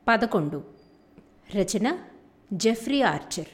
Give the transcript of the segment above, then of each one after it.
పదకొండు రచన Jeffrey Archer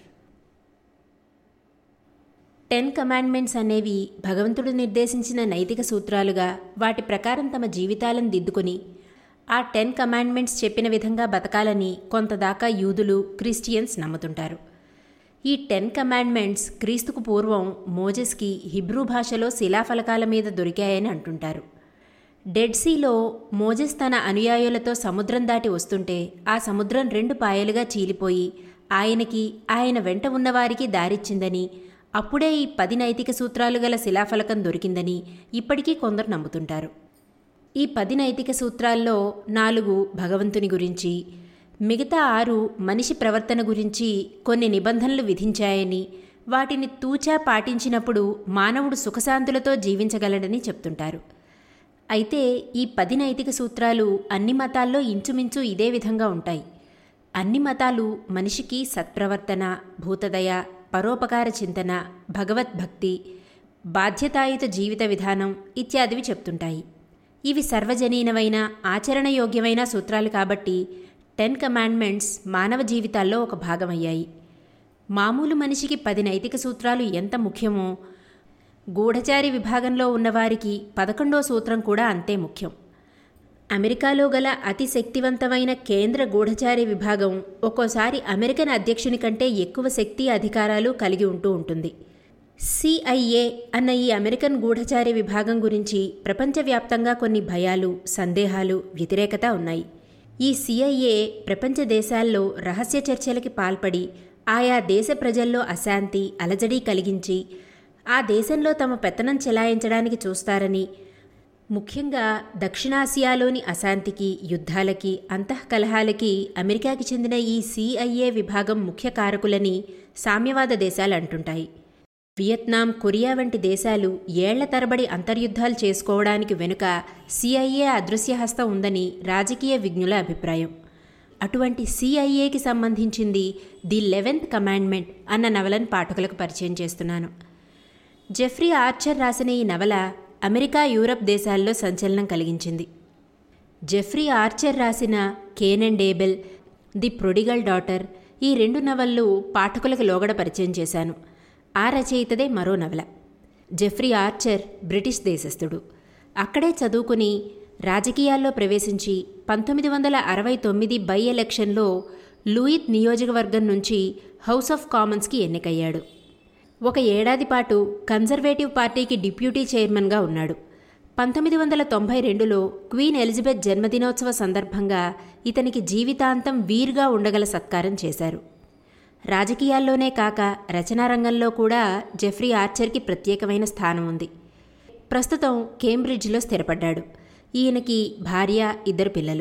ten commandments అనేవి భగవంతుడు నిర్దేశించిన నైతిక సూత్రాలుగా వాటి ప్రకారం తమ జీవితాలను దిద్దుకొని ఆ టెన్ కమాండ్మెంట్స్ చెప్పిన విధంగా బతకాలని కొంతదాకా యూదులు క్రిస్టియన్స్ నమ్ముతుంటారు ఈ టెన్ కమాండ్మెంట్స్ క్రీస్తుకు పూర్వం మోజెస్కి హిబ్రూ భాషలో శిలాఫలకాల మీద దొరికాయని అంటుంటారు డెడ్ సీలో మోజెస్ తన అనుయాయులతో సముద్రం దాటి వస్తుంటే ఆ సముద్రం రెండు పాయలుగా చీలిపోయి ఆయనకి ఆయన వెంట ఉన్నవారికి దారిచ్చిందని అప్పుడే ఈ పది నైతిక సూత్రాలు గల శిలాఫలకం దొరికిందని ఇప్పటికీ కొందరు నమ్ముతుంటారు ఈ పది నైతిక సూత్రాల్లో నాలుగు భగవంతుని గురించి మిగతా ఆరు మనిషి ప్రవర్తన గురించి కొన్ని నిబంధనలు విధించాయని వాటిని తూచా పాటించినప్పుడు మానవుడు సుఖశాంతులతో జీవించగలడని చెప్తుంటారు అయితే ఈ పది నైతిక సూత్రాలు అన్ని మతాల్లో ఇంచుమించు ఇదే విధంగా ఉంటాయి అన్ని మతాలు మనిషికి సత్ప్రవర్తన భూతదయ పరోపకార చింతన భగవద్భక్తి బాధ్యతాయుత జీవిత విధానం ఇత్యాదివి చెప్తుంటాయి ఇవి సర్వజనీనమైన ఆచరణయోగ్యమైన సూత్రాలు కాబట్టి టెన్ కమాండ్మెంట్స్ మానవ జీవితాల్లో ఒక భాగమయ్యాయి మామూలు మనిషికి పది నైతిక సూత్రాలు ఎంత ముఖ్యమో గూఢచారి విభాగంలో ఉన్నవారికి పదకొండో సూత్రం కూడా అంతే ముఖ్యం అమెరికాలో గల అతి శక్తివంతమైన కేంద్ర గూఢచారి విభాగం ఒక్కోసారి అమెరికన్ అధ్యక్షుని కంటే ఎక్కువ శక్తి అధికారాలు కలిగి ఉంటూ ఉంటుంది సిఐఏ అన్న ఈ అమెరికన్ గూఢచారి విభాగం గురించి ప్రపంచవ్యాప్తంగా కొన్ని భయాలు సందేహాలు వ్యతిరేకత ఉన్నాయి ఈ సిఐఏ ప్రపంచ దేశాల్లో రహస్య చర్చలకి పాల్పడి ఆయా దేశ ప్రజల్లో అశాంతి అలజడి కలిగించి ఆ దేశంలో తమ పెత్తనం చెలాయించడానికి చూస్తారని ముఖ్యంగా దక్షిణాసియాలోని అశాంతికి యుద్ధాలకి అంతఃకలహాలకి అమెరికాకి చెందిన ఈ సిఐఏ విభాగం ముఖ్య కారకులని సామ్యవాద దేశాలు అంటుంటాయి వియత్నాం కొరియా వంటి దేశాలు ఏళ్ల తరబడి అంతర్యుద్ధాలు చేసుకోవడానికి వెనుక సిఐఏ అదృశ్యహస్తం ఉందని రాజకీయ విజ్ఞుల అభిప్రాయం అటువంటి సిఐఏకి సంబంధించింది ది లెవెన్త్ కమాండ్మెంట్ అన్న నవలను పాఠకులకు పరిచయం చేస్తున్నాను జెఫ్రీ ఆర్చర్ రాసిన ఈ నవల అమెరికా యూరప్ దేశాల్లో సంచలనం కలిగించింది జెఫ్రీ ఆర్చర్ రాసిన Kane and Abel the prodigal daughter ఈ రెండు నవళ్ళు పాఠకులకు లోగడ పరిచయం చేశాను ఆ రచయితదే మరో నవల జెఫ్రీ ఆర్చర్ బ్రిటిష్ దేశస్థుడు అక్కడే చదువుకుని రాజకీయాల్లో ప్రవేశించి పంతొమ్మిది వందల అరవై తొమ్మిది బై ఎలక్షన్లో లూయిత్ నియోజకవర్గం నుంచి హౌస్ ఆఫ్ కామన్స్కి ఎన్నికయ్యాడు ఒక ఏడాది పాటు కన్జర్వేటివ్ పార్టీకి డిప్యూటీ చైర్మన్గా ఉన్నాడు పంతొమ్మిది వందల తొంభై రెండులో క్వీన్ ఎలిజబెత్ జన్మదినోత్సవ సందర్భంగా ఇతనికి జీవితాంతం వీరుగా ఉండగల సత్కారం చేశారు రాజకీయాల్లోనే కాక రచనారంగంలో కూడా జెఫ్రీ ఆర్చర్కి ప్రత్యేకమైన స్థానం ఉంది ప్రస్తుతం కేంబ్రిడ్జ్లో స్థిరపడ్డాడు ఈయనకి భార్య ఇద్దరు పిల్లలు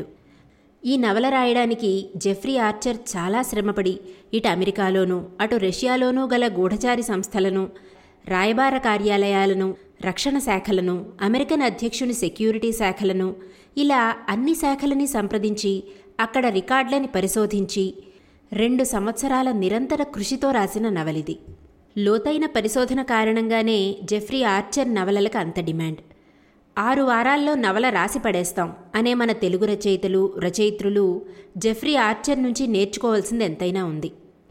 ఈ నవల రాయడానికి జెఫ్రీ ఆర్చర్ చాలా శ్రమపడి ఇటు అమెరికాలోనూ అటు రష్యాలోనూ గల గూఢచారి సంస్థలను రాయబార కార్యాలయాలను రక్షణ శాఖలను అమెరికన్ అధ్యక్షుని సెక్యూరిటీ శాఖలను ఇలా అన్ని శాఖలని సంప్రదించి అక్కడ రికార్డులని పరిశోధించి రెండు సంవత్సరాల నిరంతర కృషితో రాసిన నవలిది లోతైన పరిశోధన కారణంగానే జెఫ్రీ ఆర్చర్ నవలలకు అంత డిమాండ్ ఆరు వారాల్లో నవల రాసి పడేస్తాం అనే మన తెలుగు రచయితలు రచయిత్రులు జెఫ్రీ ఆర్చర్ నుంచి నేర్చుకోవాల్సింది ఎంతైనా ఉంది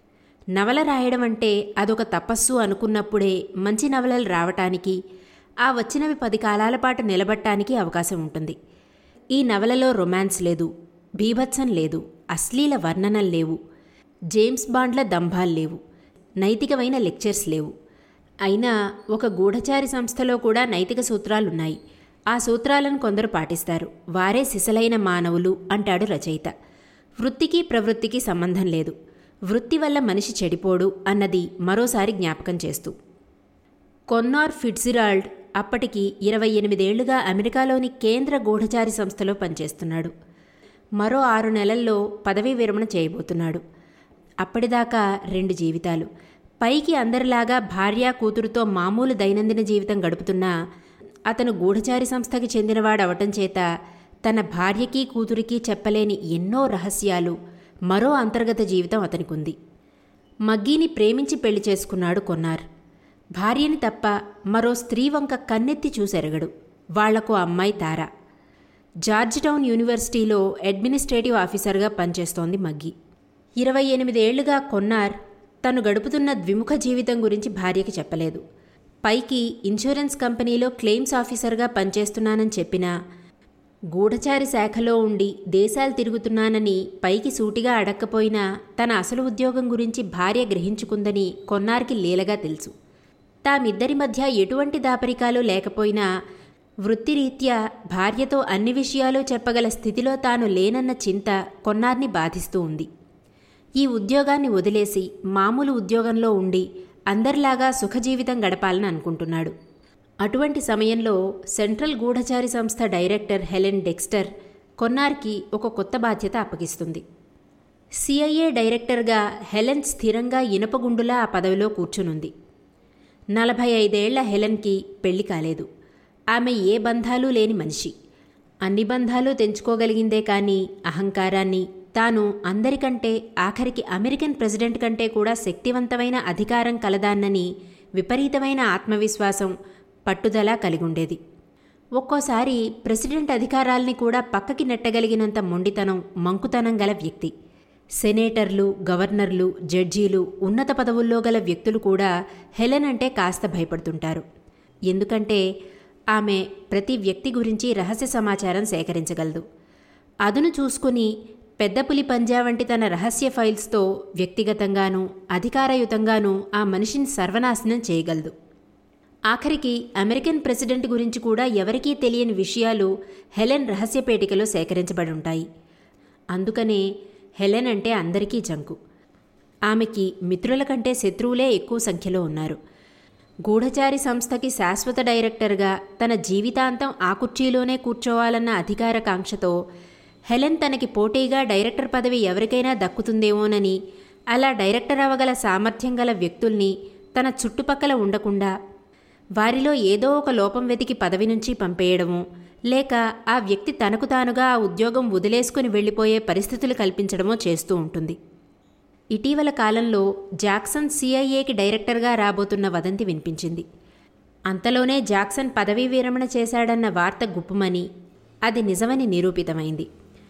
నవల రాయడం అంటే అదొక తపస్సు అనుకున్నప్పుడే మంచి నవలలు రావటానికి ఆ వచ్చినవి పది కాలాల పాటు నిలబట్టానికి అవకాశం ఉంటుంది ఈ నవలలో రొమాన్స్ లేదు బీభత్సం లేదు అశ్లీల వర్ణనలు లేవు జేమ్స్ బాండ్ల దంభాలు లేవు నైతికమైన లెక్చర్స్ లేవు అయినా ఒక గూఢచారి సంస్థలో కూడా నైతిక సూత్రాలున్నాయి ఆ సూత్రాలను కొందరు పాటిస్తారు వారే సిసలైన మానవులు అంటాడు రచయిత వృత్తికి ప్రవృత్తికి సంబంధం లేదు వృత్తి వల్ల మనిషి చెడిపోడు అన్నది మరోసారి జ్ఞాపకం చేస్తూ కొన్నార్ ఫిట్జిరాల్డ్ అప్పటికి ఇరవై ఎనిమిదేళ్లుగా అమెరికాలోని కేంద్ర గూఢచారి సంస్థలో పనిచేస్తున్నాడు మరో ఆరు నెలల్లో పదవీ విరమణ చేయబోతున్నాడు అప్పటిదాకా రెండు జీవితాలు పైకి అందరిలాగా భార్య కూతురుతో మామూలు దైనందిన జీవితం గడుపుతున్నా అతను గూఢచారి సంస్థకి చెందినవాడవటం చేత తన భార్యకి కూతురికి చెప్పలేని ఎన్నో రహస్యాలు మరో అంతర్గత జీవితం అతనికుంది మగ్గీని ప్రేమించి పెళ్లి చేసుకున్నాడు కొన్నార్ భార్యని తప్ప మరో స్త్రీ వంక కన్నెత్తి చూసెరగడు వాళ్లకు అమ్మాయి తార జార్జ్ టౌన్ యూనివర్సిటీలో అడ్మినిస్ట్రేటివ్ ఆఫీసర్గా పనిచేస్తోంది మగ్గి ఇరవై ఎనిమిదేళ్లుగా కొన్నార్ తను గడుపుతున్న ద్విముఖ జీవితం గురించి భార్యకి చెప్పలేదు పైకి ఇన్సూరెన్స్ కంపెనీలో క్లెయిమ్స్ ఆఫీసర్గా పనిచేస్తున్నానని చెప్పినా గూఢచారి శాఖలో ఉండి దేశాలు తిరుగుతున్నానని పైకి సూటిగా అడక్కపోయినా తన అసలు ఉద్యోగం గురించి భార్య గ్రహించుకుందని కొన్నార్కి లీలగా తెలుసు తామిద్దరి మధ్య ఎటువంటి దాపరికాలు లేకపోయినా వృత్తిరీత్యా భార్యతో అన్ని విషయాలు చెప్పగల స్థితిలో తాను లేనన్న చింత కొన్నార్ని బాధిస్తూ ఉంది ఈ ఉద్యోగాన్ని వదిలేసి మామూలు ఉద్యోగంలో ఉండి అందరిలాగా సుఖజీవితం గడపాలని అనుకుంటున్నాడు అటువంటి సమయంలో సెంట్రల్ గూఢచారి సంస్థ డైరెక్టర్ హెలెన్ డెక్స్టర్ కొన్నార్కి ఒక కొత్త బాధ్యత అప్పగిస్తుంది సిఐఏ డైరెక్టర్గా హెలెన్ స్థిరంగా ఇనుపగుండులా ఆ పదవిలో కూర్చునుంది నలభై ఐదేళ్ల హెలెన్కి పెళ్లి కాలేదు ఆమె ఏ బంధాలు లేని మనిషి అన్ని బంధాలు తెంచుకోగలిగిందే కానీ అహంకారాన్ని తాను అందరికంటే ఆఖరికి అమెరికన్ ప్రెసిడెంట్ కంటే కూడా శక్తివంతమైన అధికారం కలదాన్నని విపరీతమైన ఆత్మవిశ్వాసం పట్టుదల కలిగుండేది ఒక్కోసారి ప్రెసిడెంట్ అధికారాల్ని కూడా పక్కకి నెట్టగలిగినంత మొండితనం మంకుతనం గల వ్యక్తి సెనేటర్లు గవర్నర్లు జడ్జీలు ఉన్నత పదవుల్లో గల వ్యక్తులు కూడా హెలెన్ అంటే కాస్త భయపడుతుంటారు ఎందుకంటే ఆమె ప్రతి వ్యక్తి గురించి రహస్య సమాచారం సేకరించగలదు అదును చూసుకుని పెద్ద పులి పంజా వంటి తన రహస్య ఫైల్స్తో వ్యక్తిగతంగానూ అధికారయుతంగానూ ఆ మనిషిని సర్వనాశనం చేయగలదు ఆఖరికి అమెరికన్ ప్రెసిడెంట్ గురించి కూడా ఎవరికీ తెలియని విషయాలు హెలెన్ రహస్యపేటికలో సేకరించబడి ఉంటాయి అందుకనే హెలెన్ అంటే అందరికీ జంకు ఆమెకి మిత్రుల కంటే శత్రువులే ఎక్కువ సంఖ్యలో ఉన్నారు గూఢచారి సంస్థకి శాశ్వత డైరెక్టర్గా తన జీవితాంతం ఆ కుర్చీలోనే కూర్చోవాలన్న అధికార కాంక్షతో హెలెన్ తనకి పోటీగా డైరెక్టర్ పదవి ఎవరికైనా దక్కుతుందేమోనని అలా డైరెక్టర్ అవ్వగల సామర్థ్యం గల వ్యక్తుల్ని తన చుట్టుపక్కల ఉండకుండా వారిలో ఏదో ఒక లోపం వెతికి పదవి నుంచి పంపేయడము లేక ఆ వ్యక్తి తనకు తానుగా ఆ ఉద్యోగం వదిలేసుకుని వెళ్ళిపోయే పరిస్థితులు కల్పించడమో చేస్తూ ఉంటుంది ఇటీవల కాలంలో జాక్సన్ సిఐఏకి డైరెక్టర్గా రాబోతున్న వదంతి వినిపించింది అంతలోనే జాక్సన్ పదవీ విరమణ చేశాడన్న వార్త గుప్పుమని అది నిజమని నిరూపితమైంది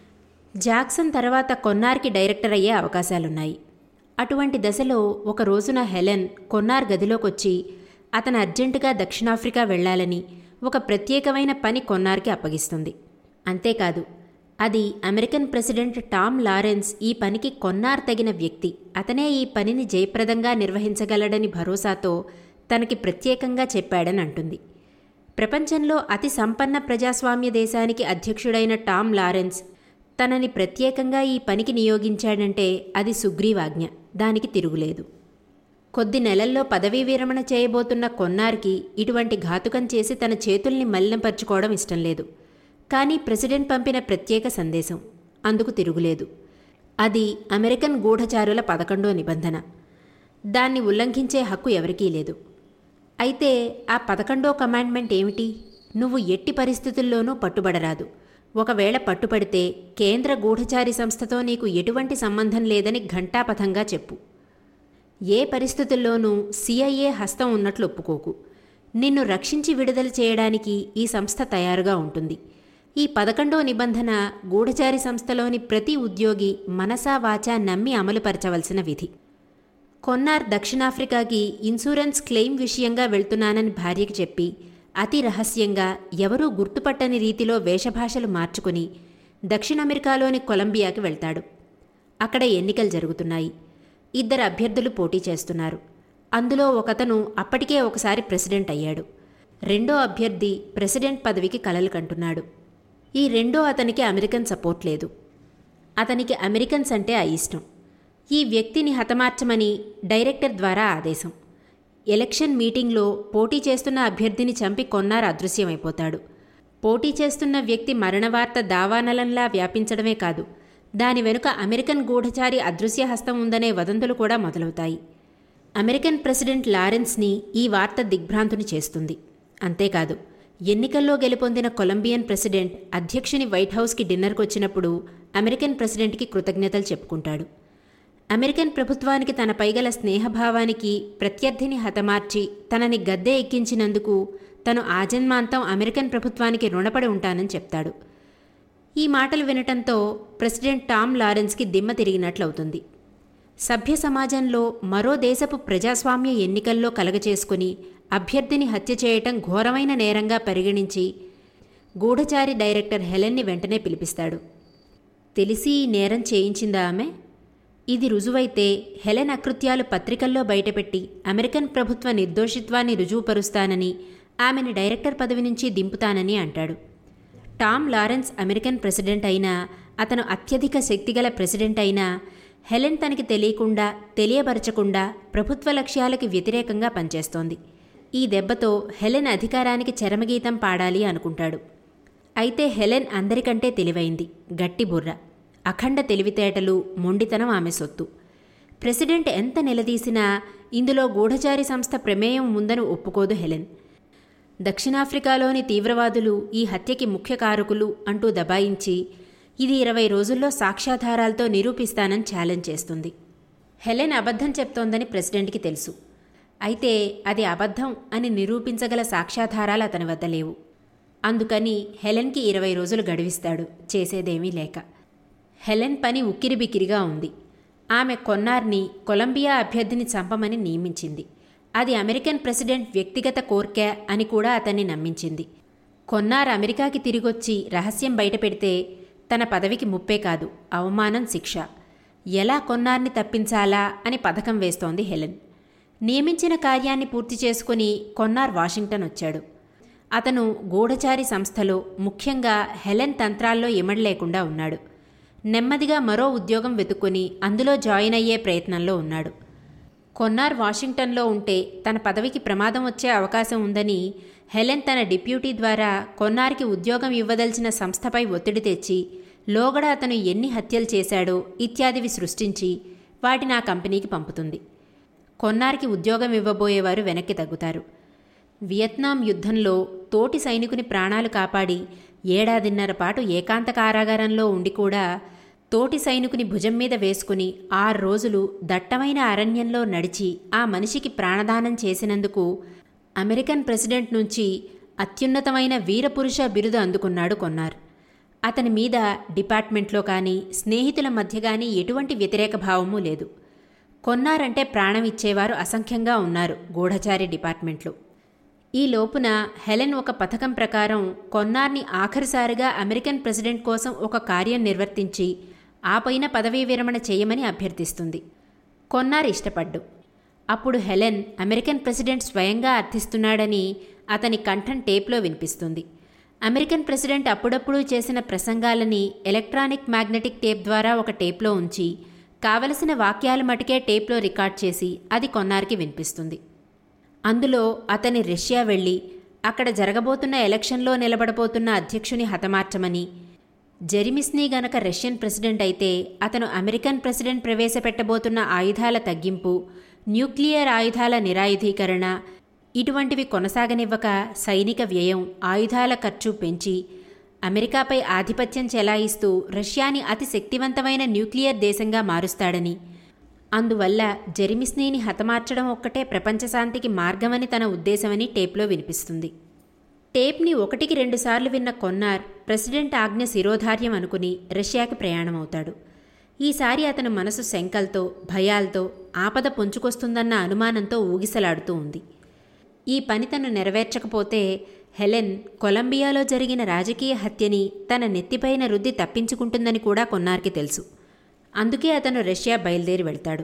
జాక్సన్ తర్వాత కొన్నార్కి డైరెక్టర్ అయ్యే అవకాశాలున్నాయి అటువంటి దశలో ఒక రోజున హెలెన్ కొన్నార్ గదిలోకొచ్చి అతను అర్జెంటుగా దక్షిణాఫ్రికా వెళ్లాలని ఒక ప్రత్యేకమైన పని కొన్నార్కి అప్పగిస్తుంది అంతేకాదు అది అమెరికన్ ప్రెసిడెంట్ టామ్ లారెన్స్ ఈ పనికి కొన్నార్ తగిన వ్యక్తి అతనే ఈ పనిని జయప్రదంగా నిర్వహించగలడని భరోసాతో తనకి ప్రత్యేకంగా చెప్పాడని అంటుంది ప్రపంచంలో అతి సంపన్న ప్రజాస్వామ్య దేశానికి అధ్యక్షుడైన టామ్ లారెన్స్ తనని ప్రత్యేకంగా ఈ పనికి నియోగించాడంటే అది సుగ్రీవాజ్ఞ దానికి తిరుగులేదు కొద్ది నెలల్లో పదవీ విరమణ చేయబోతున్న కొన్నార్కి ఇటువంటి ఘాతుకం చేసి తన చేతుల్ని మలినపరుచుకోవడం ఇష్టం లేదు కానీ ప్రెసిడెంట్ పంపిన ప్రత్యేక సందేశం అందుకు తిరుగులేదు అది అమెరికన్ గూఢచారుల పదకొండో నిబంధన దాన్ని ఉల్లంఘించే హక్కు ఎవరికీ లేదు అయితే ఆ పదకొండో కమాండ్మెంట్ ఏమిటి నువ్వు ఎట్టి పరిస్థితుల్లోనూ పట్టుబడరాదు ఒకవేళ పట్టుపడితే కేంద్ర గూఢచారి సంస్థతో నీకు ఎటువంటి సంబంధం లేదని ఘంటాపథంగా చెప్పు ఏ పరిస్థితుల్లోనూ సిఐఏ హస్తం ఉన్నట్లు ఒప్పుకోకు నిన్ను రక్షించి విడుదల చేయడానికి ఈ సంస్థ తయారుగా ఉంటుంది ఈ పదకొండో నిబంధన గూఢచారి సంస్థలోని ప్రతి ఉద్యోగి మనసా వాచా నమ్మి అమలుపరచవలసిన విధి కొన్నార్ దక్షిణాఫ్రికాకి ఇన్సూరెన్స్ క్లెయిమ్ విషయంగా వెళ్తున్నానని భార్యకి చెప్పి అతి రహస్యంగా ఎవరూ గుర్తుపట్టని రీతిలో వేషభాషలు మార్చుకుని దక్షిణ అమెరికాలోని కొలంబియాకి వెళ్తాడు అక్కడ ఎన్నికలు జరుగుతున్నాయి ఇద్దరు అభ్యర్థులు పోటీ చేస్తున్నారు అందులో ఒకతను అప్పటికే ఒకసారి ప్రెసిడెంట్ అయ్యాడు రెండో అభ్యర్థి ప్రెసిడెంట్ పదవికి కలలు కంటున్నాడు ఈ రెండో అతనికి అమెరికన్ సపోర్ట్ లేదు అతనికి అమెరికన్స్ అంటే అయిష్టం ఈ వ్యక్తిని హతమార్చమని డైరెక్టర్ ద్వారా ఆదేశం ఎలక్షన్ మీటింగ్లో పోటీ చేస్తున్న అభ్యర్థిని చంపి కొన్నార్ అదృశ్యమైపోతాడు పోటీ చేస్తున్న వ్యక్తి మరణవార్త దావానలంలా వ్యాపించడమే కాదు దాని వెనుక అమెరికన్ గూఢచారి అదృశ్య హస్తం ఉందనే వదంతులు కూడా మొదలవుతాయి అమెరికన్ ప్రెసిడెంట్ లారెన్స్ని ఈ వార్త దిగ్భ్రాంతుని చేస్తుంది అంతేకాదు ఎన్నికల్లో గెలుపొందిన కొలంబియన్ ప్రెసిడెంట్ అధ్యక్షుని వైట్ హౌస్కి డిన్నర్కి వచ్చినప్పుడు అమెరికన్ ప్రెసిడెంట్కి కృతజ్ఞతలు చెప్పుకుంటాడు అమెరికన్ ప్రభుత్వానికి తన పైగల స్నేహభావానికి ప్రత్యర్థిని హతమార్చి తనని గద్దె ఎక్కించినందుకు తను ఆజన్మాంతం అమెరికన్ ప్రభుత్వానికి రుణపడి ఉంటానని చెప్తాడు ఈ మాటలు వినటంతో ప్రెసిడెంట్ టామ్ లారెన్స్కి దిమ్మ తిరిగినట్లవుతుంది సభ్య సమాజంలో మరో దేశపు ప్రజాస్వామ్య ఎన్నికల్లో కలగచేసుకుని అభ్యర్థిని హత్య చేయటం ఘోరమైన నేరంగా పరిగణించి గూఢచారి డైరెక్టర్ హెలెన్ని వెంటనే పిలిపిస్తాడు తెలిసి ఈ నేరం చేయించిందా ఆమె ఇది రుజువైతే హెలెన్ అకృత్యాలు పత్రికల్లో బయటపెట్టి అమెరికన్ ప్రభుత్వ నిర్దోషిత్వాన్ని రుజువుపరుస్తానని ఆమెను డైరెక్టర్ పదవి నుంచి దింపుతానని అంటాడు టామ్ లారెన్స్ అమెరికన్ ప్రెసిడెంట్ అయినా అతను అత్యధిక శక్తిగల ప్రెసిడెంట్ అయినా హెలెన్ తనకి తెలియకుండా తెలియపరచకుండా ప్రభుత్వ లక్ష్యాలకు వ్యతిరేకంగా పనిచేస్తోంది ఈ దెబ్బతో హెలెన్ అధికారానికి చరమగీతం పాడాలి అనుకుంటాడు అయితే హెలెన్ అందరికంటే తెలివైంది గట్టి బుర్ర అఖండ తెలివితేటలు మొండితనం ఆమె సొత్తు ప్రెసిడెంట్ ఎంత నిలదీసినా ఇందులో గూఢచారి సంస్థ ప్రమేయం ఉందని ఒప్పుకోదు హెలెన్ దక్షిణాఫ్రికాలోని తీవ్రవాదులు ఈ హత్యకి ముఖ్య కారకులు అంటూ దబాయించి ఇది ఇరవై రోజుల్లో సాక్ష్యాధారాలతో నిరూపిస్తానని ఛాలెంజ్ చేస్తుంది హెలెన్ అబద్ధం చెప్తోందని ప్రెసిడెంట్కి తెలుసు అయితే అది అబద్ధం అని నిరూపించగల సాక్ష్యాధారాలు అతని వద్ద లేవు అందుకని హెలెన్కి ఇరవై రోజులు గడివిస్తాడు చేసేదేమీ లేక హెలెన్ పని ఉక్కిరిబిక్కిరిగా ఉంది ఆమె కొన్నార్ని కొలంబియా అభ్యర్థిని చంపమని నియమించింది అది అమెరికన్ ప్రెసిడెంట్ వ్యక్తిగత కోర్కె అని కూడా అతన్ని నమ్మించింది కొన్నార్ అమెరికాకి తిరిగొచ్చి రహస్యం బయటపెడితే తన పదవికి ముప్పే కాదు అవమానం శిక్ష ఎలా కొన్నార్ని తప్పించాలా అని పథకం వేస్తోంది హెలెన్ నియమించిన కార్యాన్ని పూర్తి చేసుకుని కొన్నార్ వాషింగ్టన్ వచ్చాడు అతను గూఢచారి సంస్థలో ముఖ్యంగా హెలెన్ తంత్రాల్లో ఇమడలేకుండా ఉన్నాడు నెమ్మదిగా మరో ఉద్యోగం వెతుక్కుని అందులో జాయిన్ అయ్యే ప్రయత్నంలో ఉన్నాడు కొన్నార్ వాషింగ్టన్లో ఉంటే తన పదవికి ప్రమాదం వచ్చే అవకాశం ఉందని హెలెన్ తన డిప్యూటీ ద్వారా కొన్నార్కి ఉద్యోగం ఇవ్వదలిచిన సంస్థపై ఒత్తిడి తెచ్చి లోగడ అతను ఎన్ని హత్యలు చేశాడో ఇత్యాదివి సృష్టించి వాటిని ఆ కంపెనీకి పంపుతుంది కొన్నార్కి ఉద్యోగం ఇవ్వబోయేవారు వెనక్కి తగ్గుతారు వియత్నాం యుద్ధంలో తోటి సైనికుని ప్రాణాలు కాపాడి ఏడాదిన్నర పాటు ఏకాంత కారాగారంలో ఉండి కూడా తోటి సైనికుని భుజం మీద వేసుకుని ఆరు రోజులు దట్టమైన అరణ్యంలో నడిచి ఆ మనిషికి ప్రాణదానం చేసినందుకు అమెరికన్ ప్రెసిడెంట్ నుంచి అత్యున్నతమైన వీరపురుష బిరుదు అందుకున్నాడు కొన్నార్ అతని మీద డిపార్ట్మెంట్లో కానీ స్నేహితుల మధ్య కానీ ఎటువంటి వ్యతిరేక భావమూ లేదు కొన్నారంటే ప్రాణం ఇచ్చేవారు అసంఖ్యంగా ఉన్నారు గూఢచారి డిపార్ట్మెంట్లో ఈ లోపున హెలెన్ ఒక పథకం ప్రకారం కొన్నార్ని ఆఖరిసారిగా అమెరికన్ ప్రెసిడెంట్ కోసం ఒక కార్యం నిర్వర్తించి ఆపైన పదవీ విరమణ చేయమని అభ్యర్థిస్తుంది కొన్నార్ ఇష్టపడ్డు అప్పుడు హెలెన్ అమెరికన్ ప్రెసిడెంట్ స్వయంగా అర్థిస్తున్నాడని అతని కంఠం టేప్లో వినిపిస్తుంది అమెరికన్ ప్రెసిడెంట్ అప్పుడప్పుడు చేసిన ప్రసంగాలని ఎలక్ట్రానిక్ మ్యాగ్నెటిక్ టేప్ ద్వారా ఒక టేప్లో ఉంచి కావలసిన వాక్యాలు మటుకే టేప్లో రికార్డ్ చేసి అది కొన్నార్కి వినిపిస్తుంది అందులో అతని రష్యా వెళ్ళి అక్కడ జరగబోతున్న ఎలక్షన్లో నిలబడబోతున్న అధ్యక్షుని హతమార్చమని జెరిమిస్నీ గనక రష్యన్ ప్రెసిడెంట్ అయితే అతను అమెరికన్ ప్రెసిడెంట్ ప్రవేశపెట్టబోతున్న ఆయుధాల తగ్గింపు న్యూక్లియర్ ఆయుధాల నిరాయుధీకరణ ఇటువంటివి కొనసాగనివ్వక సైనిక వ్యయం ఆయుధాల ఖర్చు పెంచి అమెరికాపై ఆధిపత్యం చెలాయిస్తూ రష్యాని అతి శక్తివంతమైన న్యూక్లియర్ దేశంగా మారుస్తాడని అందువల్ల జెరిమిస్నీని హతమార్చడం ఒక్కటే ప్రపంచ శాంతికి మార్గమని తన ఉద్దేశమని టేప్లో వినిపిస్తుంది టేప్ని ఒకటికి రెండుసార్లు విన్న కొన్నార్ ప్రెసిడెంట్ ఆజ్ఞ శిరోధార్యం అనుకుని రష్యాకి ప్రయాణమవుతాడు ఈసారి అతని మనసు శంకల్తో భయాలతో ఆపద పొంచుకొస్తుందన్న అనుమానంతో ఊగిసలాడుతూ ఉంది ఈ పని తను నెరవేర్చకపోతే హెలెన్ కొలంబియాలో జరిగిన రాజకీయ హత్యని తన నెత్తిపైన రుద్ది తప్పించుకుంటుందని కూడా కొన్నార్కి తెలుసు అందుకే అతను రష్యా బయలుదేరి వెళ్తాడు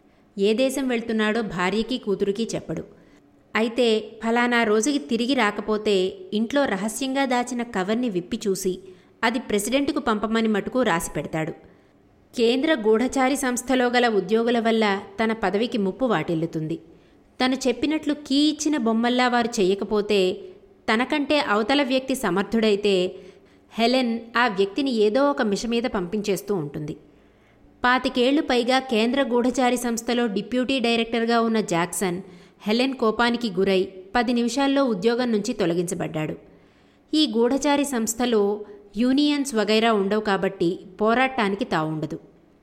ఏ దేశం వెళ్తున్నాడో భార్యకి కూతురికి చెప్పడు అయితే ఫలానా రోజుకి తిరిగి రాకపోతే ఇంట్లో రహస్యంగా దాచిన కవర్ని విప్పి చూసి అది ప్రెసిడెంట్కు పంపమని మటుకు రాసి పెడతాడు కేంద్ర గూఢచారి సంస్థలో గల ఉద్యోగుల వల్ల తన పదవికి ముప్పు వాటిల్లుతుంది తను చెప్పినట్లు కీ ఇచ్చిన బొమ్మల్లా వారు చెయ్యకపోతే తనకంటే అవతల వ్యక్తి సమర్థుడైతే హెలెన్ ఆ వ్యక్తిని ఏదో ఒక మిష మీద పంపించేస్తూ ఉంటుంది పాతికేళ్లు పైగా కేంద్ర గూఢచారి సంస్థలో డిప్యూటీ డైరెక్టర్గా ఉన్న జాక్సన్ హెలెన్ కోపానికి గురై పది నిమిషాల్లో ఉద్యోగం నుంచి తొలగించబడ్డాడు ఈ గూఢచారి సంస్థలో యూనియన్స్ వగైరా ఉండవు కాబట్టి పోరాటానికి తావుండదు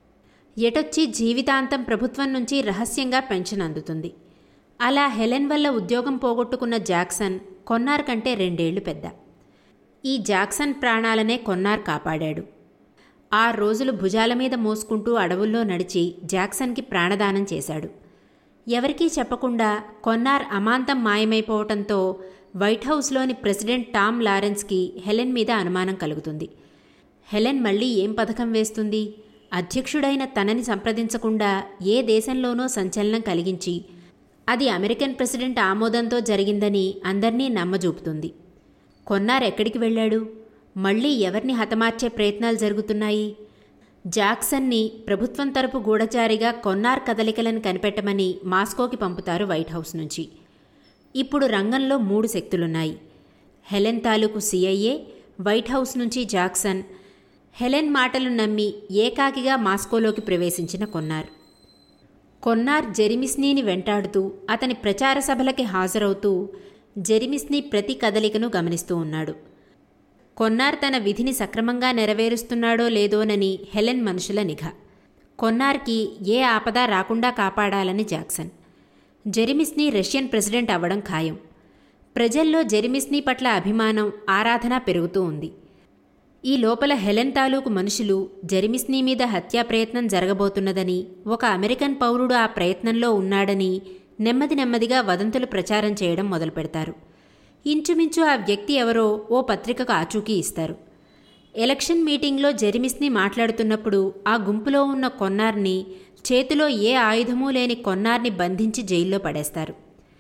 ఎటొచ్చి జీవితాంతం ప్రభుత్వం నుంచి రహస్యంగా పెన్షన్ అందుతుంది అలా హెలెన్ వల్ల ఉద్యోగం పోగొట్టుకున్న జాక్సన్ కొన్నార్ కంటే రెండేళ్లు పెద్ద ఈ జాక్సన్ ప్రాణాలనే కొన్నార్ కాపాడాడు ఆరు రోజులు భుజాల మీద మోసుకుంటూ అడవుల్లో నడిచి జాక్సన్కి ప్రాణదానం చేశాడు ఎవరికీ చెప్పకుండా కొన్నార్ అమాంతం మాయమైపోవటంతో వైట్ హౌస్లోని ప్రెసిడెంట్ టామ్ లారెన్స్కి హెలెన్ మీద అనుమానం కలుగుతుంది హెలెన్ మళ్ళీ ఏం పథకం వేస్తుంది అధ్యక్షుడైన తనని సంప్రదించకుండా ఏ దేశంలోనో సంచలనం కలిగించి అది అమెరికన్ ప్రెసిడెంట్ ఆమోదంతో జరిగిందని అందర్నీ నమ్మజూపుతుంది కొన్నార్ ఎక్కడికి వెళ్ళాడు మళ్ళీ ఎవరిని హతమార్చే ప్రయత్నాలు జరుగుతున్నాయి జాక్సన్ని ప్రభుత్వం తరపు గూఢచారిగా కొన్నార్ కదలికలను కనిపెట్టమని మాస్కోకి పంపుతారు వైట్ హౌస్ నుంచి ఇప్పుడు రంగంలో మూడు శక్తులున్నాయి హెలెన్ తాలూకు సిఐఏ వైట్ హౌస్ నుంచి జాక్సన్ హెలెన్ మాటలు నమ్మి ఏకాకిగా మాస్కోలోకి ప్రవేశించిన కొన్నార్ కొన్నార్ జెరిమిస్నీని వెంటాడుతూ అతని ప్రచార సభలకి హాజరవుతూ జెరిమిస్నీ ప్రతి కదలికను గమనిస్తూ ఉన్నాడు కొన్నార్ తన విధిని సక్రమంగా నెరవేరుస్తున్నాడో లేదోనని హెలెన్ మనుషుల నిఘా కొన్నార్కి ఏ ఆపద రాకుండా కాపాడాలని జాక్సన్ జెరిమిస్నీ రష్యన్ ప్రెసిడెంట్ అవ్వడం ఖాయం ప్రజల్లో జెరిమిస్నీ పట్ల అభిమానం ఆరాధన పెరుగుతూ ఉంది ఈ లోపల హెలెన్ తాలూకు మనుషులు జెరిమిస్నీ మీద హత్యా ప్రయత్నం జరగబోతున్నదని ఒక అమెరికన్ పౌరుడు ఆ ప్రయత్నంలో ఉన్నాడని నెమ్మది నెమ్మదిగా వదంతులు ప్రచారం చేయడం మొదలుపెడతారు ఇంచుమించు ఆ వ్యక్తి ఎవరో ఓ పత్రికకు ఆచూకీ ఇస్తారు ఎలక్షన్ మీటింగ్లో జెరిమిస్ని మాట్లాడుతున్నప్పుడు ఆ గుంపులో ఉన్న కొన్నార్ని చేతిలో ఏ ఆయుధమూ లేని కొన్నార్ని బంధించి జైల్లో పడేస్తారు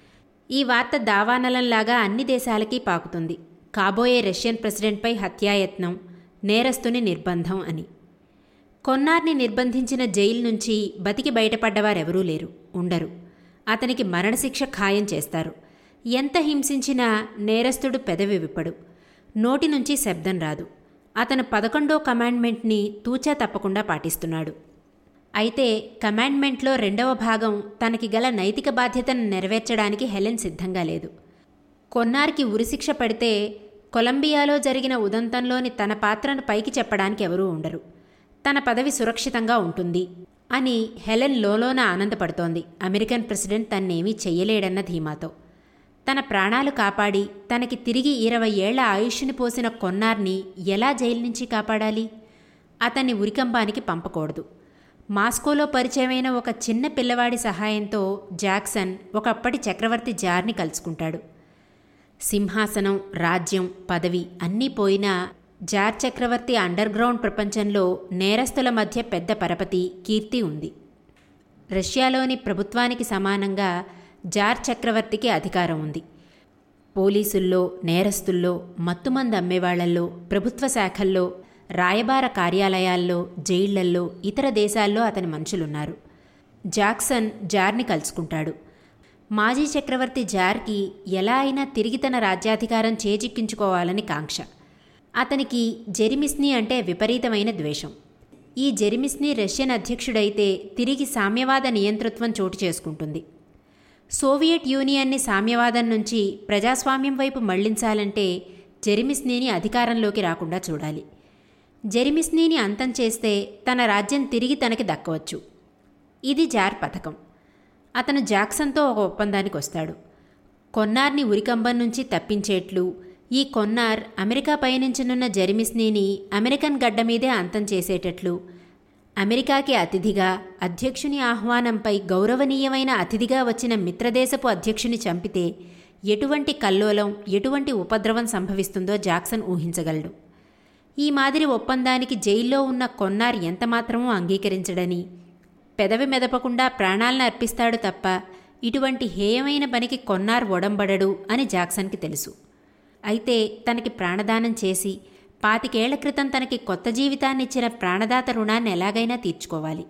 ఈ వార్త దావానలంలాగా అన్ని దేశాలకి పాకుతుంది కాబోయే రష్యన్ ప్రెసిడెంట్పై హత్యాయత్నం నేరస్తుని నిర్బంధం అని కొన్నార్ని నిర్బంధించిన జైలు నుంచి బతికి బయటపడ్డవారెవరూ లేరు ఉండరు అతనికి మరణశిక్ష ఖాయం చేస్తారు ఎంత హింసించినా నేరస్తుడు పెదవి విప్పడు నోటి నుంచి శబ్దం రాదు అతను పదకొండో కమాండ్మెంట్ని తూచా తప్పకుండా పాటిస్తున్నాడు అయితే కమాండ్మెంట్లో రెండవ భాగం తనకి గల నైతిక బాధ్యతను నెరవేర్చడానికి హెలెన్ సిద్ధంగా లేదు కొన్నార్కి ఉరిశిక్ష పడితే కొలంబియాలో జరిగిన ఉదంతంలోని తన పాత్రను పైకి చెప్పడానికి ఎవరూ ఉండరు తన పదవి సురక్షితంగా ఉంటుంది అని హెలెన్ లోలోన ఆనందపడుతోంది అమెరికన్ ప్రెసిడెంట్ తన్నేమీ చెయ్యలేడన్న ధీమాతో తన ప్రాణాలు కాపాడి తనకి తిరిగి ఇరవై ఏళ్ల ఆయుష్ని పోసిన కొన్నార్ని ఎలా జైలు నుంచి కాపాడాలి అతన్ని ఉరికంబానికి పంపకూడదు మాస్కోలో పరిచయమైన ఒక చిన్న పిల్లవాడి సహాయంతో జాక్సన్ ఒకప్పటి చక్రవర్తి జార్ని కలుసుకుంటాడు సింహాసనం రాజ్యం పదవి అన్నీ పోయినా జార్ చక్రవర్తి అండర్ గ్రౌండ్ ప్రపంచంలో నేరస్తుల మధ్య పెద్ద పరపతి కీర్తి ఉంది రష్యాలోని ప్రభుత్వానికి సమానంగా జార్ చక్రవర్తికి అధికారం ఉంది పోలీసుల్లో నేరస్తుల్లో మత్తుమంది అమ్మేవాళ్లల్లో ప్రభుత్వ శాఖల్లో రాయబార కార్యాలయాల్లో జైళ్లల్లో ఇతర దేశాల్లో అతని మనుషులున్నారు జాక్సన్ జార్ని కలుసుకుంటాడు మాజీ చక్రవర్తి జార్కి ఎలా అయినా తిరిగి తన రాజ్యాధికారం చేజిక్కించుకోవాలని కాంక్ష అతనికి జెరిమిస్నీ అంటే విపరీతమైన ద్వేషం ఈ జెరిమిస్నీ రష్యన్ అధ్యక్షుడైతే తిరిగి సామ్యవాద నియంతృత్వం చోటు చేసుకుంటుంది సోవియట్ యూనియన్ని సామ్యవాదం నుంచి ప్రజాస్వామ్యం వైపు మళ్లించాలంటే జెరిమిస్నీని అధికారంలోకి రాకుండా చూడాలి జెరిమిస్నీని అంతం చేస్తే తన రాజ్యం తిరిగి తనకి దక్కవచ్చు ఇది జార్ పథకం అతను జాక్సన్తో ఒక ఒప్పందానికి వస్తాడు కొన్నార్ని ఉరికంబం నుంచి తప్పించేట్లు ఈ కొన్నార్ అమెరికా పయనించనున్న జెరిమిస్నీని అమెరికన్ గడ్డ మీదే అంతం చేసేటట్లు అమెరికాకి అతిథిగా అధ్యక్షుని ఆహ్వానంపై గౌరవనీయమైన అతిథిగా వచ్చిన మిత్రదేశపు అధ్యక్షుని చంపితే ఎటువంటి కల్లోలం ఎటువంటి ఉపద్రవం సంభవిస్తుందో జాక్సన్ ఊహించగలడు ఈ మాదిరి ఒప్పందానికి జైల్లో ఉన్న కొన్నార్ ఎంతమాత్రమూ అంగీకరించడని పెదవి మెదపకుండా ప్రాణాలను అర్పిస్తాడు తప్ప ఇటువంటి హేయమైన పనికి కొన్నార్ ఒడంబడడు అని జాక్సన్కి తెలుసు అయితే తనకి ప్రాణదానం చేసి పాతికేళ్ల క్రితం తనకి కొత్త జీవితాన్నిచ్చిన ప్రాణదాత రుణాన్ని ఎలాగైనా తీర్చుకోవాలి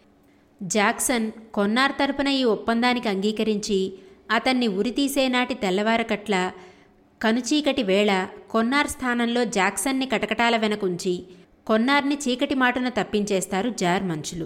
జాక్సన్ కొన్నార్ తరపున ఈ ఒప్పందానికి అంగీకరించి అతన్ని ఉరితీసే నాటి తెల్లవారకట్ల కనుచీకటి వేళ కొన్నార్ స్థానంలో జాక్సన్ని కటకటాల వెనకుంచి కొన్నార్ని చీకటి మాటున తప్పించేస్తారు జార్ మనుషులు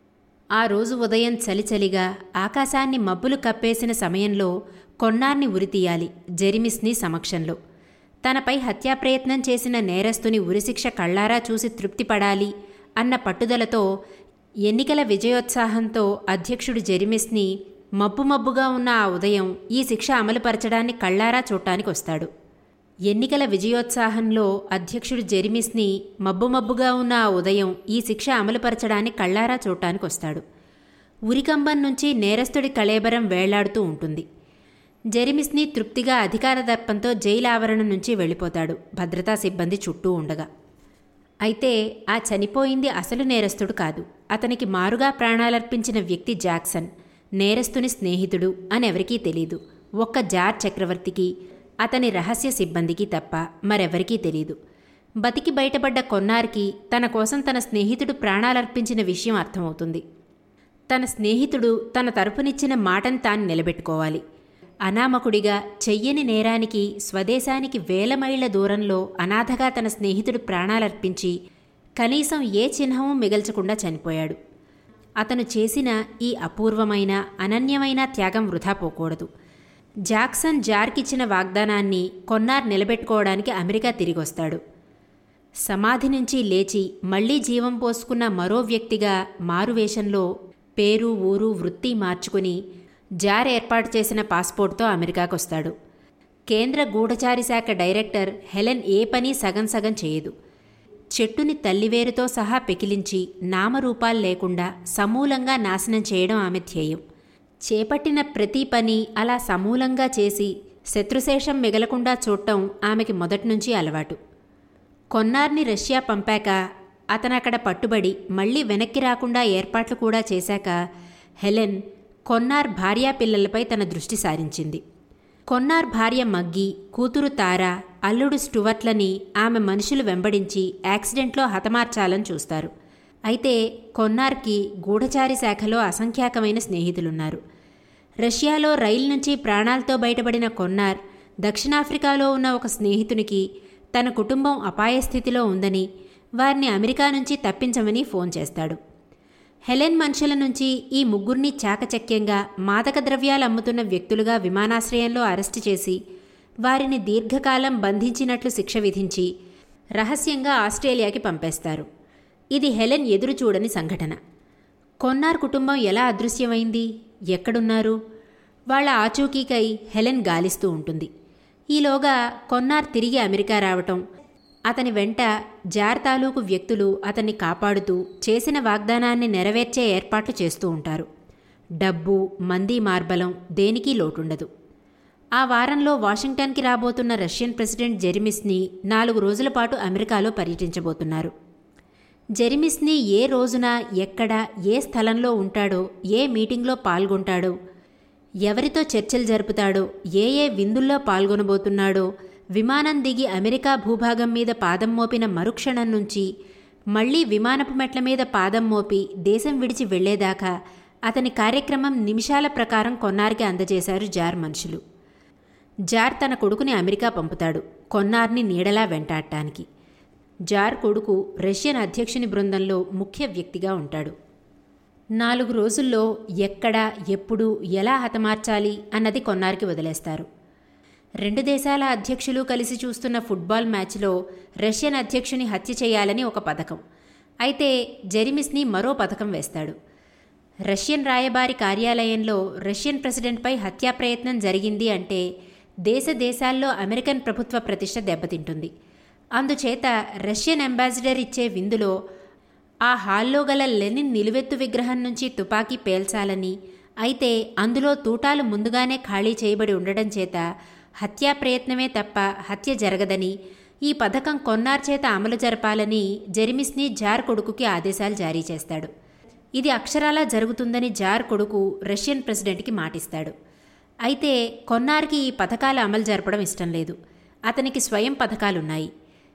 ఆ రోజు ఉదయం చలిచలిగా ఆకాశాన్ని మబ్బులు కప్పేసిన సమయంలో కొన్నార్ని ఉరితీయాలి జెరిమిస్ని సమక్షంలో తనపై హత్యాప్రయత్నం చేసిన నేరస్తుని ఉరిశిక్ష కళ్లారా చూసి తృప్తిపడాలి అన్న పట్టుదలతో ఎన్నికల విజయోత్సాహంతో అధ్యక్షుడు జెరిమిస్ని మబ్బు మబ్బుగా ఉన్న ఆ ఉదయం ఈ శిక్ష అమలుపరచడాన్ని కళ్లారా చూడటానికి వస్తాడు ఎన్నికల విజయోత్సాహంలో అధ్యక్షుడు జెరిమిస్ని మబ్బుమబ్బుగా ఉన్న ఆ ఉదయం ఈ శిక్ష అమలుపరచడానికి కళ్ళారా చూడటానికి వస్తాడు ఉరికంబం నుంచి నేరస్తుడి కళేబరం వేళ్లాడుతూ ఉంటుంది జెరిమిస్ని తృప్తిగా అధికార దర్పంతో జైలు ఆవరణం నుంచి వెళ్ళిపోతాడు భద్రతా సిబ్బంది చుట్టూ ఉండగా అయితే ఆ చనిపోయింది అసలు నేరస్తుడు కాదు అతనికి మారుగా ప్రాణాలర్పించిన వ్యక్తి జాక్సన్ నేరస్తుని స్నేహితుడు అని ఎవరికీ తెలీదు ఒక్క జార్ చక్రవర్తికి అతని రహస్య సిబ్బందికి తప్ప మరెవరికీ తెలీదు బతికి బయటపడ్డ కొన్నార్కి తన కోసం తన స్నేహితుడు ప్రాణాలర్పించిన విషయం అర్థమవుతుంది తన స్నేహితుడు తన తరపునిచ్చిన మాటను తాను నిలబెట్టుకోవాలి అనామకుడిగా చెయ్యని నేరానికి స్వదేశానికి వేల మైళ్ల దూరంలో అనాథగా తన స్నేహితుడు ప్రాణాలర్పించి కనీసం ఏ చిహ్నమూ మిగల్చకుండా చనిపోయాడు అతను చేసిన ఈ అపూర్వమైన అనన్యమైన త్యాగం వృధా పోకూడదు జాక్సన్ జార్కిచ్చిన వాగ్దానాన్ని కొన్నార్ నిలబెట్టుకోవడానికి అమెరికా తిరిగొస్తాడు సమాధి నుంచి లేచి మళ్లీ జీవం పోసుకున్న మరో వ్యక్తిగా మారువేషంలో పేరు ఊరు వృత్తి మార్చుకుని జార్ ఏర్పాటు చేసిన పాస్పోర్ట్తో అమెరికాకొస్తాడు కేంద్ర గూఢచారి శాఖ డైరెక్టర్ హెలెన్ ఏ పని సగం సగం చేయదు చెట్టుని తల్లివేరుతో సహా పెకిలించి నామరూపాలు లేకుండా సమూలంగా నాశనం చేయడం ఆమె ధ్యేయం చేపట్టిన ప్రతి పని అలా సమూలంగా చేసి శత్రుశేషం మిగలకుండా చూడటం ఆమెకి మొదట్నుంచి అలవాటు కొన్నార్ని రష్యా పంపాక అతనక్కడ పట్టుబడి మళ్లీ వెనక్కి రాకుండా ఏర్పాట్లు కూడా చేశాక హెలెన్ కొన్నార్ భార్యా పిల్లలపై తన దృష్టి సారించింది కొన్నార్ భార్య మగ్గి కూతురు తార అల్లుడు స్టువర్ట్లని ఆమె మనుషులు వెంబడించి యాక్సిడెంట్లో హతమార్చాలని చూస్తారు అయితే కొన్నార్కి గూఢచారి శాఖలో అసంఖ్యాకమైన స్నేహితులున్నారు రష్యాలో రైలు నుంచి ప్రాణాలతో బయటపడిన కొన్నార్ దక్షిణాఫ్రికాలో ఉన్న ఒక స్నేహితునికి తన కుటుంబం అపాయ స్థితిలో ఉందని వారిని అమెరికా నుంచి తప్పించమని ఫోన్ చేస్తాడు హెలెన్ మనుషుల నుంచి ఈ ముగ్గురిని చాకచక్యంగా మాదక ద్రవ్యాలు అమ్ముతున్న వ్యక్తులుగా విమానాశ్రయంలో అరెస్టు చేసి వారిని దీర్ఘకాలం బంధించినట్లు శిక్ష విధించి రహస్యంగా ఆస్ట్రేలియాకి పంపేస్తారు ఇది హెలెన్ ఎదురు చూడని సంఘటన కొన్నార్ కుటుంబం ఎలా అదృశ్యమైంది ఎక్కడున్నారు వాళ్ల ఆచూకీకై హెలెన్ గాలిస్తూ ఉంటుంది ఈలోగా కొన్నార్ తిరిగి అమెరికా రావటం అతని వెంట జార్ తాలూకు వ్యక్తులు అతన్ని కాపాడుతూ చేసిన వాగ్దానాన్ని నెరవేర్చే ఏర్పాట్లు చేస్తూ ఉంటారు డబ్బు మంది మార్బలం దేనికి లోటుండదు ఆ వారంలో వాషింగ్టన్కి రాబోతున్న రష్యన్ ప్రెసిడెంట్ జెరిమిస్ని నాలుగు రోజుల పాటు అమెరికాలో పర్యటించబోతున్నారు జెరిమిస్ని ఏ రోజున ఎక్కడ ఏ స్థలంలో ఉంటాడో ఏ మీటింగ్లో పాల్గొంటాడో ఎవరితో చర్చలు జరుపుతాడో ఏ ఏ విందుల్లో పాల్గొనబోతున్నాడో విమానం దిగి అమెరికా భూభాగం మీద పాదం మోపిన మరుక్షణం నుంచి మళ్లీ విమానపు మెట్ల మీద పాదం మోపి దేశం విడిచి వెళ్లేదాకా అతని కార్యక్రమం నిమిషాల ప్రకారం కొన్నారికి అందజేశారు జార్ మనుషులు జార్ తన కొడుకుని అమెరికా పంపుతాడు కొన్నార్ని నీడలా వెంటాడటానికి జార్ కొడుకు రష్యన్ అధ్యక్షుని బృందంలో ముఖ్య వ్యక్తిగా ఉంటాడు నాలుగు రోజుల్లో ఎక్కడ ఎప్పుడు ఎలా హతమార్చాలి అన్నది కొన్నారికి వదిలేస్తారు రెండు దేశాల అధ్యక్షులు కలిసి చూస్తున్న ఫుట్బాల్ మ్యాచ్లో రష్యన్ అధ్యక్షుని హత్య చేయాలని ఒక పథకం అయితే జెరిమిస్ని మరో పథకం వేస్తాడు రష్యన్ రాయబారి కార్యాలయంలో రష్యన్ ప్రెసిడెంట్పై హత్యా ప్రయత్నం జరిగింది అంటే దేశ దేశాల్లో అమెరికన్ ప్రభుత్వ ప్రతిష్ట దెబ్బతింటుంది అందుచేత రష్యన్ అంబాసిడర్ ఇచ్చే విందులో ఆ హాల్లో గల లెనిన్ నిలువెత్తు విగ్రహం నుంచి తుపాకీ పేల్చాలని అయితే అందులో తూటాలు ముందుగానే ఖాళీ చేయబడి ఉండడం చేత హత్యా ప్రయత్నమే తప్ప హత్య జరగదని ఈ పథకం కొన్నార్ చేత అమలు జరపాలని జెరిమిస్ని జార్ కొడుకుకి ఆదేశాలు జారీ చేస్తాడు ఇది అక్షరాలా జరుగుతుందని జార్ కొడుకు రష్యన్ ప్రెసిడెంట్కి మాటిస్తాడు అయితే కొన్నార్కి ఈ పథకాల అమలు జరపడం ఇష్టం లేదు అతనికి స్వయం పథకాలున్నాయి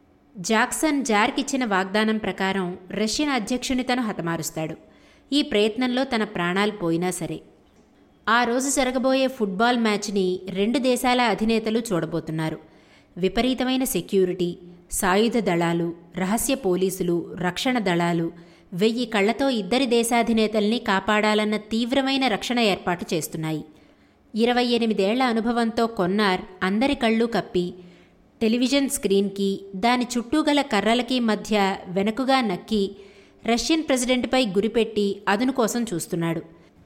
జాక్సన్ జార్కిచ్చిన వాగ్దానం ప్రకారం రష్యన్ అధ్యక్షుని తను హతమారుస్తాడు ఈ ప్రయత్నంలో తన ప్రాణాలు పోయినా సరే ఆ రోజు జరగబోయే ఫుట్బాల్ మ్యాచ్ని రెండు దేశాల అధినేతలు చూడబోతున్నారు విపరీతమైన సెక్యూరిటీ సాయుధ దళాలు రహస్య పోలీసులు రక్షణ దళాలు వెయ్యి కళ్లతో ఇద్దరి దేశాధినేతల్ని కాపాడాలన్న తీవ్రమైన రక్షణ ఏర్పాటు చేస్తున్నాయి ఇరవై ఎనిమిదేళ్ల అనుభవంతో కొన్నార్ అందరి కళ్ళు కప్పి టెలివిజన్ స్క్రీన్కి దాని చుట్టూ గల కర్రలకి మధ్య వెనుకగా నక్కి రష్యన్ ప్రెసిడెంట్పై గురిపెట్టి అదును కోసం చూస్తున్నాడు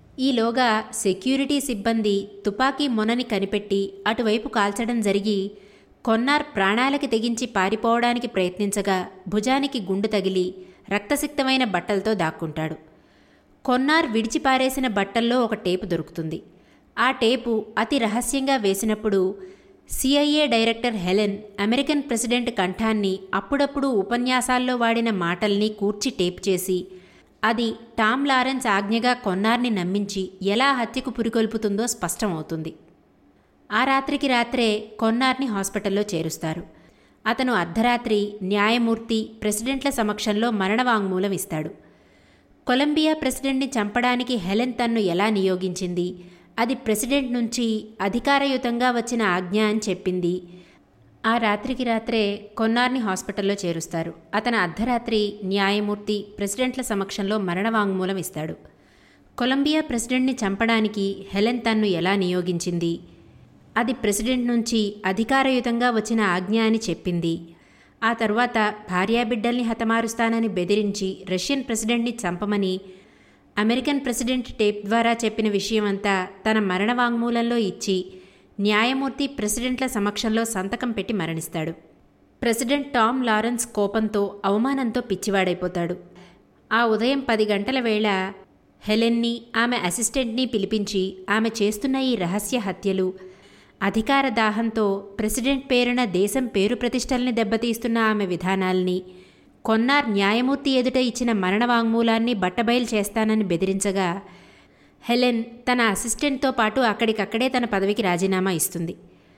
ఈలోగా సెక్యూరిటీ సిబ్బంది తుపాకీ మొనని కనిపెట్టి అటువైపు కాల్చడం జరిగి కొన్నార్ ప్రాణాలకి తెగించి పారిపోవడానికి ప్రయత్నించగా భుజానికి గుండు తగిలి రక్తసిక్తమైన బట్టలతో దాక్కుంటాడు కొన్నార్ విడిచిపారేసిన బట్టల్లో ఒక టేపు దొరుకుతుంది ఆ టేపు అతి రహస్యంగా వేసినప్పుడు CIA director Helen American president కంఠాన్ని అప్పుడప్పుడు ఉపన్యాసాల్లో వాడిన మాటల్ని కూర్చి టేప్ చేసి అది టామ్ లారెన్స్ ఆజ్ఞగా కొన్నార్ని నమ్మించి ఎలా హత్యకు పురికొల్పుతుందో స్పష్టమవుతుంది ఆ రాత్రికి రాత్రే కొన్నార్ని హాస్పిటల్లో చేరుస్తారు అతను అర్ధరాత్రి న్యాయమూర్తి ప్రెసిడెంట్ల సమక్షంలో మరణవాంగ్మూలం ఇస్తాడు కొలంబియా ప్రెసిడెంట్ని చంపడానికి హెలెన్ తన్ను ఎలా నియోగించింది అది ప్రెసిడెంట్ నుంచి అధికారయుతంగా వచ్చిన ఆజ్ఞ అని చెప్పింది ఆ రాత్రికి రాత్రే కొన్నార్ని హాస్పిటల్లో చేరుస్తారు అతను అర్ధరాత్రి న్యాయమూర్తి ప్రెసిడెంట్ల సమక్షంలో మరణవాంగ్మూలం ఇస్తాడు కొలంబియా ప్రెసిడెంట్ని చంపడానికి హెలెన్ తన్ను ఎలా నియోగించింది అది ప్రెసిడెంట్ నుంచి అధికారయుతంగా వచ్చిన ఆజ్ఞ అని చెప్పింది ఆ తర్వాత భార్యాబిడ్డల్ని హతమారుస్తానని బెదిరించి రష్యన్ ప్రెసిడెంట్ని చంపమని అమెరికన్ ప్రెసిడెంట్ టేప్ ద్వారా చెప్పిన విషయమంతా తన మరణ వాంగ్మూలంలో ఇచ్చి న్యాయమూర్తి ప్రెసిడెంట్ల సమక్షంలో సంతకం పెట్టి మరణిస్తాడు ప్రెసిడెంట్ టామ్ లారెన్స్ కోపంతో అవమానంతో పిచ్చివాడైపోతాడు ఆ ఉదయం పది గంటల వేళ హెలెన్ని ఆమె అసిస్టెంట్ని పిలిపించి ఆమె చేస్తున్న ఈ రహస్య హత్యలు అధికార దాహంతో ప్రెసిడెంట్ పేరున దేశం పేరు ప్రతిష్టల్ని దెబ్బతీస్తున్న ఆమె విధానాల్ని కొన్నార్ న్యాయమూర్తి ఎదుట ఇచ్చిన మరణ వాంగ్మూలాన్ని బట్టబయలు చేస్తానని బెదిరించగా హెలెన్ తన అసిస్టెంట్తో పాటు అక్కడికక్కడే తన పదవికి రాజీనామా ఇస్తుంది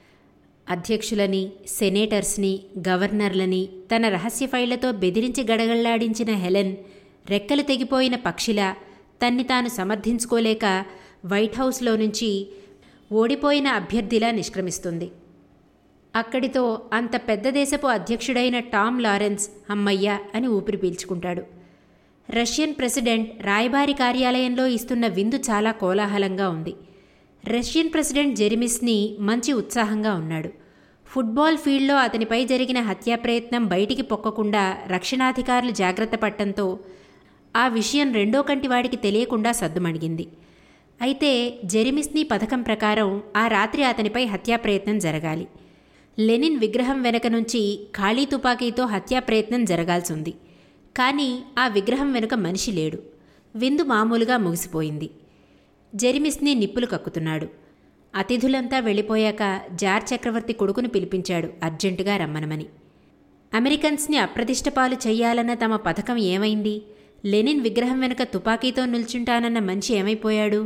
అధ్యక్షులని సెనేటర్స్ని గవర్నర్లని తన రహస్య ఫైళ్లతో బెదిరించి గడగళ్లాడించిన హెలెన్ రెక్కలు తెగిపోయిన పక్షిలా తన్ని తాను సమర్థించుకోలేక వైట్ హౌస్లో నుంచి ఓడిపోయిన అభ్యర్థిలా నిష్క్రమిస్తుంది అక్కడితో అంత పెద్ద దేశపు అధ్యక్షుడైన టామ్ లారెన్స్ అమ్మయ్య అని ఊపిరి పీల్చుకుంటాడు రష్యన్ ప్రెసిడెంట్ రాయబారి కార్యాలయంలో ఇస్తున్న విందు చాలా కోలాహలంగా ఉంది రష్యన్ ప్రెసిడెంట్ జెరిమిస్ని మంచి ఉత్సాహంగా ఉన్నాడు ఫుట్బాల్ ఫీల్డ్లో అతనిపై జరిగిన హత్యా ప్రయత్నం బయటికి పొక్కకుండా రక్షణాధికారులు జాగ్రత్త పట్టంతో ఆ విషయం రెండో కంటి వాడికి తెలియకుండా సద్దుమణిగింది అయితే జెరిమిస్ని పథకం ప్రకారం ఆ రాత్రి అతనిపై హత్యా ప్రయత్నం జరగాలి లెనిన్ విగ్రహం వెనక నుంచి ఖాళీ తుపాకీతో హత్యా ప్రయత్నం జరగాల్సింది కానీ ఆ విగ్రహం వెనుక మనిషి లేడు విందు మామూలుగా ముగిసిపోయింది జెరిమిస్ని నిప్పులు కక్కుతున్నాడు అతిథులంతా వెళ్ళిపోయాక జార్ చక్రవర్తి కొడుకును పిలిపించాడు అర్జెంటుగా రమ్మనమని అమెరికన్స్ని అప్రతిష్టపాలు చెయ్యాలన్న తమ పథకం ఏమైంది లెనిన్ విగ్రహం వెనుక తుపాకీతో నిల్చుంటానన్న మనిషి ఏమైపోయాడు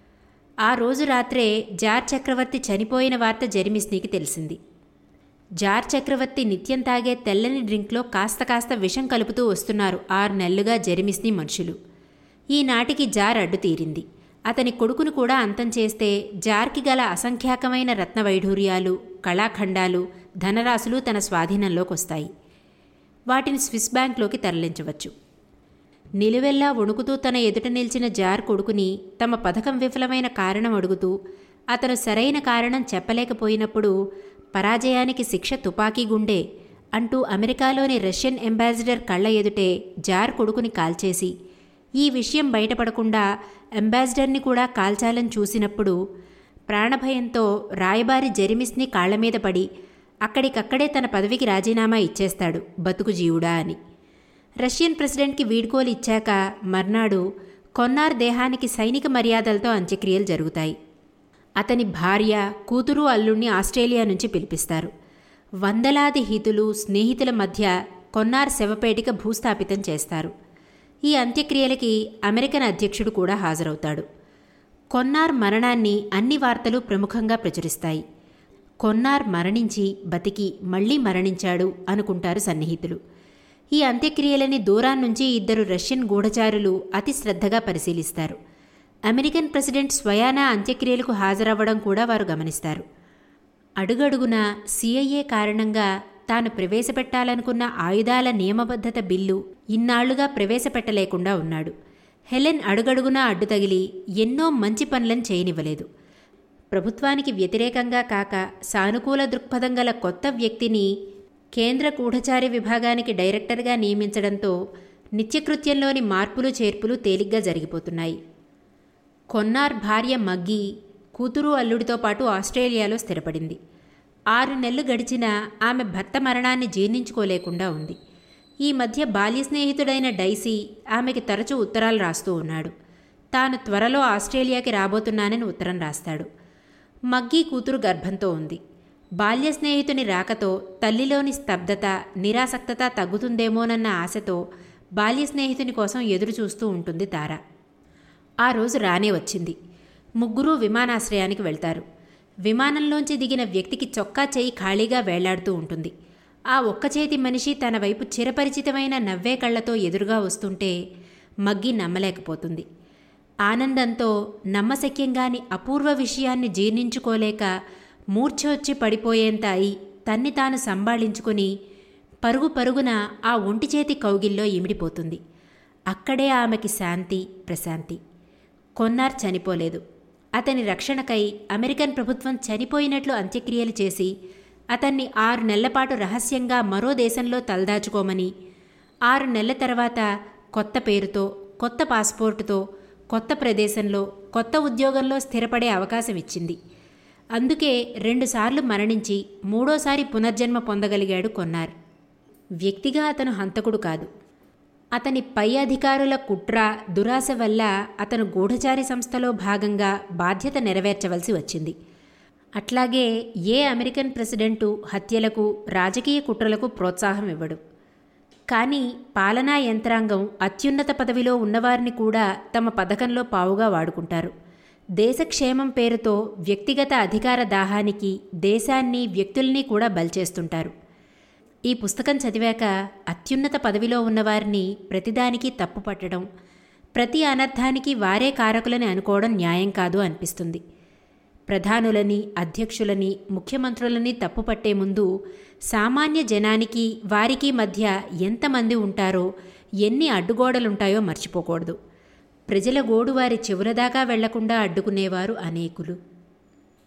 ఆ రోజు రాత్రే జార్ చక్రవర్తి చనిపోయిన వార్త జెరిమిస్నీకి తెలిసింది జార్ చక్రవర్తి నిత్యం తాగే తెల్లని డ్రింక్లో కాస్త కాస్త విషం కలుపుతూ వస్తున్నారు ఆరు నెలలుగా జెరిమిస్ని మనుషులు ఈనాటికి జార్ అడ్డు తీరింది అతని కొడుకును కూడా అంతం చేస్తే జార్కి గల అసంఖ్యాకమైన రత్నవైఢూర్యాలు కళాఖండాలు ధనరాశులు తన స్వాధీనంలోకి వస్తాయి వాటిని స్విస్ బ్యాంక్లోకి తరలించవచ్చు నిలువెల్లా వణుకుతూ తన ఎదుట నిలిచిన జార్ కొడుకుని తమ పథకం విఫలమైన కారణం అడుగుతూ అతను సరైన కారణం చెప్పలేకపోయినప్పుడు పరాజయానికి శిక్ష తుపాకీ గుండే అంటూ అమెరికాలోని రష్యన్ అంబాసిడర్ కళ్ళ ఎదుటే జార్ కొడుకుని కాల్చేసి ఈ విషయం బయటపడకుండా అంబాసిడర్ని కూడా కాల్చాలని చూసినప్పుడు ప్రాణభయంతో రాయబారి జెరిమిస్ని కాళ్లమీద పడి అక్కడికక్కడే తన పదవికి రాజీనామా ఇచ్చేస్తాడు బతుకు జీవుడా అని రష్యన్ ప్రెసిడెంట్కి వీడ్కోలు ఇచ్చాక మర్నాడు కొన్నార్ దేహానికి సైనిక మర్యాదలతో అంత్యక్రియలు జరుగుతాయి అతని భార్య కూతురు అల్లుణ్ణి ఆస్ట్రేలియా నుంచి పిలిపిస్తారు వందలాది హితులు స్నేహితుల మధ్య కొన్నార్ శవపేటిక భూస్థాపితం చేస్తారు ఈ అంత్యక్రియలకి అమెరికన్ అధ్యక్షుడు కూడా హాజరవుతాడు కొన్నార్ మరణాన్ని అన్ని వార్తలు ప్రముఖంగా ప్రచురిస్తాయి కొన్నార్ మరణించి బతికి మళ్లీ మరణించాడు అనుకుంటారు సన్నిహితులు ఈ అంత్యక్రియలని దూరాన్నుంచి ఇద్దరు రష్యన్ గూఢచారులు అతి శ్రద్ధగా పరిశీలిస్తారు అమెరికన్ ప్రెసిడెంట్ స్వయానా అంత్యక్రియలకు హాజరవ్వడం కూడా వారు గమనిస్తారు అడుగడుగున సిఐఏ కారణంగా తాను ప్రవేశపెట్టాలనుకున్న ఆయుధాల నియమబద్ధత బిల్లు ఇన్నాళ్లుగా ప్రవేశపెట్టలేకుండా ఉన్నాడు హెలెన్ అడుగడుగునా అడ్డు తగిలి ఎన్నో మంచి పనులను చేయనివ్వలేదు ప్రభుత్వానికి వ్యతిరేకంగా కాక సానుకూల దృక్పథం గల కొత్త వ్యక్తిని కేంద్ర గూఢచారి విభాగానికి డైరెక్టర్గా నియమించడంతో నిత్యకృత్యంలోని మార్పులు చేర్పులు తేలిగ్గా జరిగిపోతున్నాయి కొన్నార్ భార్య మగ్గి కూతురు అల్లుడితో పాటు ఆస్ట్రేలియాలో స్థిరపడింది ఆరు నెలలు గడిచినా ఆమె భర్త మరణాన్ని జీర్ణించుకోలేకుండా ఉంది ఈ మధ్య బాల్య స్నేహితుడైన డైసీ ఆమెకి తరచూ ఉత్తరాలు రాస్తూ ఉన్నాడు తాను త్వరలో ఆస్ట్రేలియాకి రాబోతున్నానని ఉత్తరం రాస్తాడు మగ్గీ కూతురు గర్భంతో ఉంది బాల్య స్నేహితుని రాకతో తల్లిలోని స్తబ్దత నిరాసక్తత తగ్గుతుందేమోనన్న ఆశతో బాల్య స్నేహితుని కోసం ఎదురు చూస్తూ ఉంటుంది తార ఆ రోజు రానే వచ్చింది ముగ్గురూ విమానాశ్రయానికి వెళ్తారు విమానంలోంచి దిగిన వ్యక్తికి చొక్కా చేయి ఖాళీగా వేళ్లాడుతూ ఉంటుంది ఆ ఒక్క చేతి మనిషి తన వైపు చిరపరిచితమైన నవ్వే కళ్ళతో ఎదురుగా వస్తుంటే మగ్గి నమ్మలేకపోతుంది ఆనందంతో నమ్మశక్యంగాని అపూర్వ విషయాన్ని జీర్ణించుకోలేక మూర్ఛ వచ్చి పడిపోయేంత అయి తన్ని తాను సంబాళించుకుని పరుగు పరుగున ఆ ఒంటి చేతి కౌగిల్లో ఇమిడిపోతుంది అక్కడే ఆమెకి శాంతి ప్రశాంతి కొన్నార్ చనిపోలేదు అతని రక్షణకై అమెరికన్ ప్రభుత్వం చనిపోయినట్లు అంత్యక్రియలు చేసి అతన్ని ఆరు నెలలపాటు రహస్యంగా మరో దేశంలో తలదాచుకోమని ఆరు నెలల తర్వాత కొత్త పేరుతో కొత్త పాస్పోర్టుతో కొత్త ప్రదేశంలో కొత్త ఉద్యోగంలో స్థిరపడే అవకాశం ఇచ్చింది అందుకే రెండుసార్లు మరణించి మూడోసారి పునర్జన్మ పొందగలిగాడు కొన్నార్ వ్యక్తిగా అతను హంతకుడు కాదు అతని పై అధికారుల కుట్ర దురాశ వల్ల అతను గూఢచారి సంస్థలో భాగంగా బాధ్యత నెరవేర్చవలసి వచ్చింది అట్లాగే ఏ అమెరికన్ ప్రెసిడెంటు హత్యలకు రాజకీయ కుట్రలకు ప్రోత్సాహం ఇవ్వడు కానీ పాలనా యంత్రాంగం అత్యున్నత పదవిలో ఉన్నవారిని కూడా తమ పథకంలో పావుగా వాడుకుంటారు దేశక్షేమం పేరుతో వ్యక్తిగత అధికార దాహానికి దేశాన్ని వ్యక్తుల్ని కూడా బల్చేస్తుంటారు ఈ పుస్తకం చదివాక అత్యున్నత పదవిలో ఉన్నవారిని ప్రతిదానికి తప్పు పట్టడం ప్రతి అనర్థానికి వారే కారకులని అనుకోవడం న్యాయం కాదు అనిపిస్తుంది ప్రధానులని అధ్యక్షులని ముఖ్యమంత్రులని తప్పుపట్టే ముందు సామాన్య జనానికి వారికి మధ్య ఎంతమంది ఉంటారో ఎన్ని అడ్డుగోడలుంటాయో మర్చిపోకూడదు ప్రజల గోడు వారి చివరదాకా వెళ్లకుండా అడ్డుకునేవారు అనేకులు